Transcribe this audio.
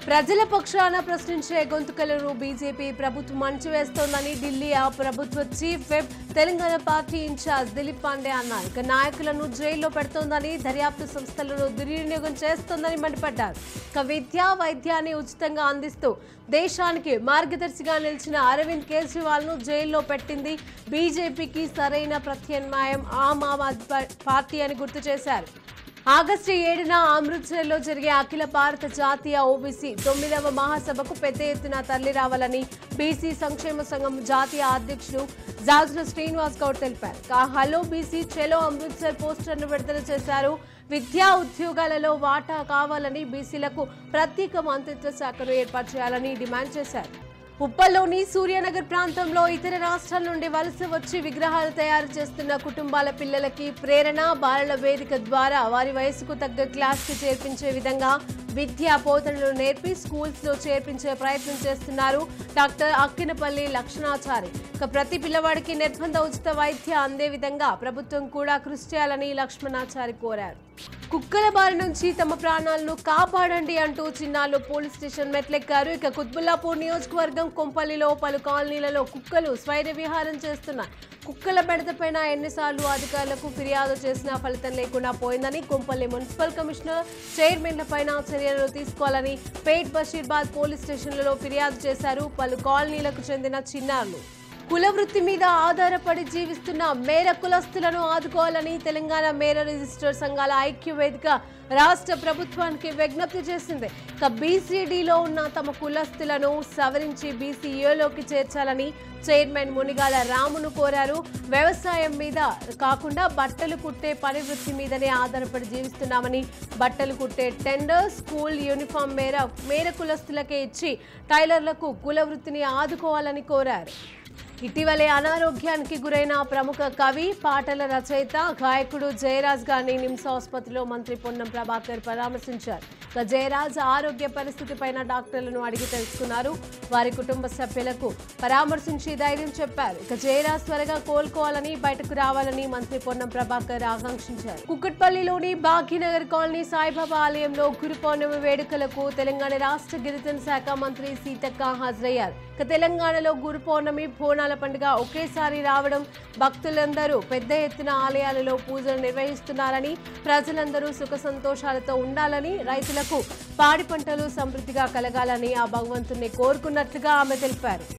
ప్రజల పక్షాన ప్రశ్నించే గొంతుకలను బీజేపీ ప్రభుత్వం అణచివేస్తోందని ఢిల్లీ ఆ ప్రభుత్వ chief whip Telangana party incharge Dilip Pandey అన్నారు ఇక నాయకులను జైల్లో పెడుతోందని దర్యాప్తు సంస్థలను దుర్వినియోగం చేస్తోందని మండిపడ్డారు ఇక విద్యా వైద్యాన్ని ఉచితంగా అందిస్తూ దేశానికి మార్గదర్శిగా నిలిచిన అరవింద్ కేజ్రీవాల్ ను జైల్లో పెట్టింది బీజేపీకి సరైన ప్రత్యామ్నాయం ఆమ్ ఆద్మీ పార్టీ అని గుర్తు చేశారు ఆగస్టు ఏడున అమృత్సర్లో జరిగే అఖిల భారత జాతీయ ఓబీసీ తొమ్మిదవ మహాసభకు పెద్ద ఎత్తున తరలి రావాలని బీసీ సంక్షేమ సంఘం జాతీయ అధ్యక్షుడు జాజుల శ్రీనివాస్ గౌడ్ తెలిపారు కా హలో బీసీ చెలో అమృత్సర్ పోస్టర్ను విడుదల చేశారు విద్యా ఉద్యోగాలలో వాటా కావాలని బీసీలకు ప్రత్యేక మంత్రిత్వ శాఖను ఏర్పాటు చేయాలని డిమాండ్ చేశారు ఉప్పల్లోని సూర్యనగర్ ప్రాంతంలో ఇతర రాష్ట్రాల నుండి వలస వచ్చి విగ్రహాలు తయారు చేస్తున్న కుటుంబాల పిల్లలకి ప్రేరణ బాలల వేదిక ద్వారా వారి వయసుకు తగ్గ క్లాస్కి చేర్పించే విధంగా విద్యా బోధనలు నేర్పి స్కూల్స్ లో చేర్పించే ప్రయత్నం చేస్తున్నారు డాక్టర్ అక్కినపల్లి లక్షణాచారి ఇక ప్రతి పిల్లవాడికి నిర్బంధ ఉచిత వైద్య అందే విధంగా ప్రభుత్వం కూడా కృషి చేయాలని లక్ష్మణాచారి కోరారు కుక్కల బారి నుంచి తమ ప్రాణాలను కాపాడండి అంటూ చిన్నాళ్ళు పోలీస్ స్టేషన్ మెట్లెక్కారు ఇక కుత్బుల్లాపూర్ నియోజకవర్గం కొంపల్లిలో పలు కాలనీలలో కుక్కలు స్వైర విహారం చేస్తున్నాయి కుక్కల బెడదపైన ఎన్నిసార్లు అధికారులకు ఫిర్యాదు చేసినా ఫలితం లేకుండా పోయిందని కొంపల్లి మున్సిపల్ కమిషనర్ చైర్మన్ల పైన చర్యలు తీసుకోవాలని పేట్ బషీర్బాద్ పోలీస్ స్టేషన్లలో ఫిర్యాదు చేశారు పలు కాలనీలకు చెందిన చిన్నారులు కుల వృత్తి మీద ఆధారపడి జీవిస్తున్న మేర కులస్తులను ఆదుకోవాలని తెలంగాణ మేర రిజిస్టర్ సంఘాల ఐక్య వేదిక రాష్ట్ర ప్రభుత్వానికి విజ్ఞప్తి చేసింది ఇక బీసీడీలో ఉన్న తమ కులస్తులను సవరించి బీసీఏలోకి చేర్చాలని చైర్మన్ మునిగాల రామును కోరారు వ్యవసాయం మీద కాకుండా బట్టలు కుట్టే పని వృత్తి మీదనే ఆధారపడి జీవిస్తున్నామని బట్టలు కుట్టే టెండర్ స్కూల్ యూనిఫామ్ మేర మేర కులస్తులకే ఇచ్చి టైలర్లకు కుల వృత్తిని ఆదుకోవాలని కోరారు ఇటీవలే అనారోగ్యానికి గురైన ప్రముఖ కవి పాటల రచయిత గాయకుడు జయరాజ్ గారిని నిమ్స్ ఆసుపత్రిలో మంత్రి పొన్నం ప్రభాకర్ పరామర్శించారు ఇక జయరాజ్ ఆరోగ్య పరిస్థితిపైన డాక్టర్లను అడిగి తెలుసుకున్నారు వారి కుటుంబ సభ్యులకు పరామర్శించి ధైర్యం చెప్పారు ఇక జయరాజ్ త్వరగా కోలుకోవాలని బయటకు రావాలని మంత్రి పొన్నం ప్రభాకర్ ఆకాంక్షించారు కుక్కట్పల్లిలోని భాగ్యనగర్ కాలనీ సాయిబాబా ఆలయంలో గురు పౌర్ణమి వేడుకలకు తెలంగాణ రాష్ట్ర గిరిజన శాఖ మంత్రి సీతక్క హాజరయ్యారు ఇక తెలంగాణలో గురు పౌర్ణమి బోనాల పండుగ ఒకేసారి రావడం భక్తులందరూ పెద్ద ఎత్తున ఆలయాలలో పూజలు నిర్వహిస్తున్నారని ప్రజలందరూ సుఖ సంతోషాలతో ఉండాలని రైతులకు పాడి పంటలు సమృద్ధిగా కలగాలని ఆ భగవంతుని కోరుకున్నట్లుగా ఆమె తెలిపారు